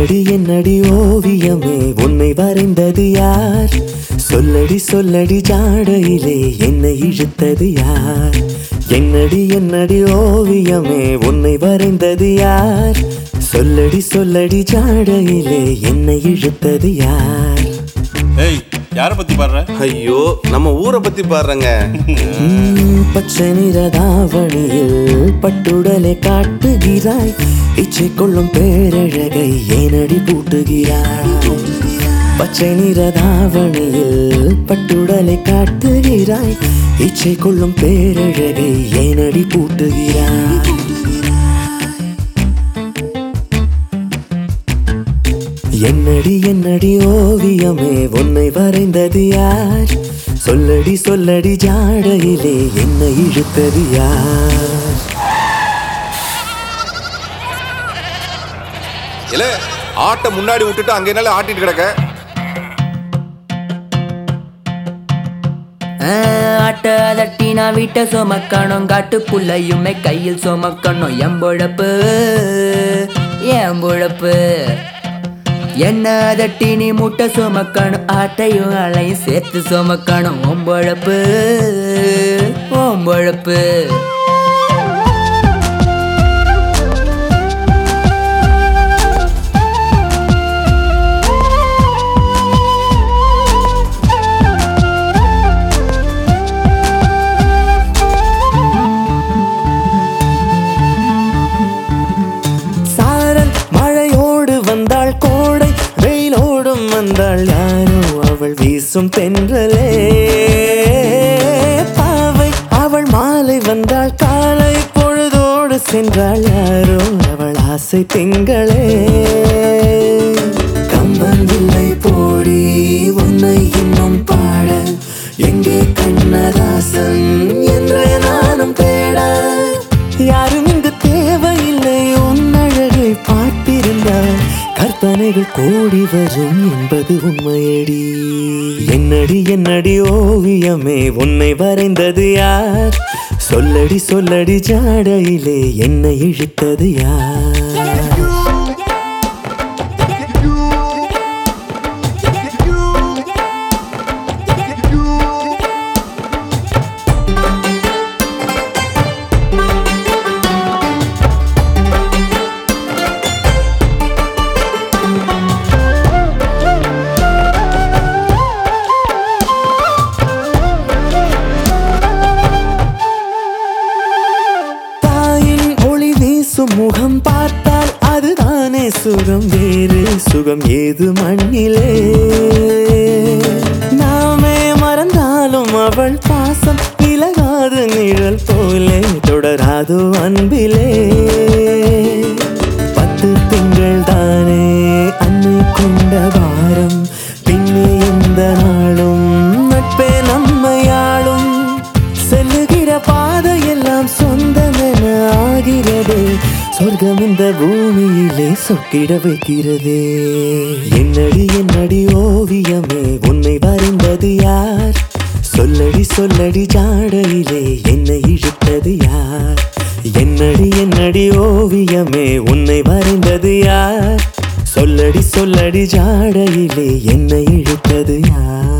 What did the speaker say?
என்னடி என்னடி ஓவியமே உன்னை வரைந்தது யார் சொல்லடி சொல்லடி ஜாடையிலே என்னை இழுத்தது யார் என்னடி என்னடி ஓவியமே உன்னை வரைந்தது யார் சொல்லடி சொல்லடி ஜாடையிலே என்னை இழுத்தது யார் ஏய் யார பத்தி பாடுற ஐயோ நம்ம ஊரை பத்தி பாடுறேங்க உம், பச்சை நிற தாவணியில் பட்டுடலை காட்டுகிறாய் இச்சை கொள்ளும் பேரழகை ஏனடி பூட்டுகிறாய் பச்சை நிற தாவணியில் பட்டுடலை காட்டுகிறாய் இச்சை கொள்ளும் பேரழகை ஏனடி பூட்டுகிறாய் என்னடி என்னடி ஓவியமே உன்னை வரைந்தது யார் சொல்லடி சொல்லடி ஜாடையிலே என்னை இழுத்தது யார் இல்ல ஆட்டை முன்னாடி விட்டுட்டு அங்க என்னால ஆட்டிட்டு கிடக்க ஆட்ட அதட்டி நான் வீட்டை சுமக்கணும் காட்டுக்குள்ளையுமே கையில் சுமக்கணும் எம்பொழப்பு எம்பொழப்பு என்ன அதட்டி நீ முட்டை சுமக்கணும் ஆட்டையும் அலையும் சேர்த்து சுமக்கணும் ஒம்பொழப்பு ஓம்பொழப்பு சாரல் மழையோடு வந்தாள் கோடை வெயிலோடும் வந்தாள் யாரோ அவள் வீசும் தென்றலே பாவை அவள் மாலை வந்தாள் காலை பொழுதோடு சென்றாள் யாரோ அவள் ஆசை திங்களே கம்பன் இல்லை போடி உன்னை இன்னும் பாட எங்கே கண்ணதாசன் என்ற நானும் தேட யாரும் இங்கு தேவையில்லை உன் அழகை பார்த்திருந்தால் கற்பனைகள் கோடி வரும் என்பது உண்மையடி என்னடி என்னடி ஓவியமே உன்னை வரைந்தது யார் சொல்லடி சொல்லடி ஜாடையிலே என்னை இழுத்தது யார் தாயின் ஒளி வீசும் முகம் பார்த்தால் அதுதானே சுகம் வேறு சுகம் ஏது மண்ணிலே நாமே மறந்தாலும் அவள் பாசம் விலகாது நிழல் போலே தொடராது அன்பிலே பத்து திங்கள் தானே அன்னை கொண்ட பாரம் பின்னே இந்த நாளும் நட்பே நம்மையாளும் செல்லுகிற பாதையெல்லாம் சொந்தமென ஆகிறது சொர்க்கம் இந்த பூமியிலே சொக்கிட வைக்கிறதே என்னடி என்னடி ஓவியமே உன்னை வரைந்தது யார் சொல்லடி சொல்லடி ஜாடையிலே என்னை இழுத்தது யார் என்னடி என்னடி ஓவியமே உன்னை வரைந்தது யார் சொல்லடி சொல்லடி ஜாடையிலே என்னை இழுத்தது யார்